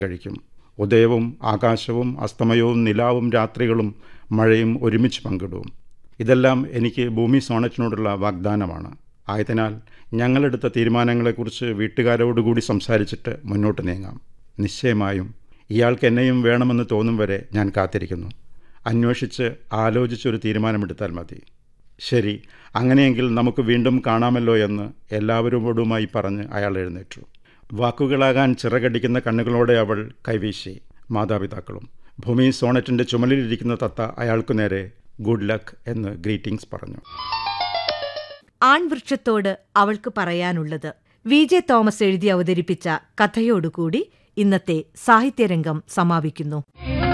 കഴിക്കും ഉദയവും ആകാശവും അസ്തമയവും നിലാവും രാത്രികളും മഴയും ഒരുമിച്ച് പങ്കിടും ഇതെല്ലാം എനിക്ക് ഭൂമി സോണറ്റിനോടുള്ള വാഗ്ദാനമാണ് ആയതിനാൽ ഞങ്ങളെടുത്ത തീരുമാനങ്ങളെക്കുറിച്ച് വീട്ടുകാരോടുകൂടി സംസാരിച്ചിട്ട് മുന്നോട്ട് നീങ്ങാം നിശ്ചയമായും ഇയാൾക്ക് എന്നെയും വേണമെന്ന് തോന്നും വരെ ഞാൻ കാത്തിരിക്കുന്നു അന്വേഷിച്ച് ആലോചിച്ചൊരു തീരുമാനമെടുത്താൽ മതി ശരി അങ്ങനെയെങ്കിൽ നമുക്ക് വീണ്ടും കാണാമല്ലോ എന്ന് എല്ലാവരോടുമായി പറഞ്ഞ് അയാൾ എഴുന്നേറ്റു വാക്കുകളാകാൻ ചിറകടിക്കുന്ന കണ്ണുകളോടെ അവൾ കൈവീശി മാതാപിതാക്കളും ഭൂമി സോണറ്റിൻ്റെ ചുമലിലിരിക്കുന്ന തത്ത അയാൾക്കു നേരെ ഗുഡ് ലക്ക് എന്ന് ഗ്രീറ്റിംഗ്സ് പറഞ്ഞു ആൺവൃക്ഷത്തോട് അവൾക്ക് പറയാനുള്ളത് വി ജെ തോമസ് എഴുതി അവതരിപ്പിച്ച കഥയോടുകൂടി ഇന്നത്തെ സാഹിത്യരംഗം സമാപിക്കുന്നു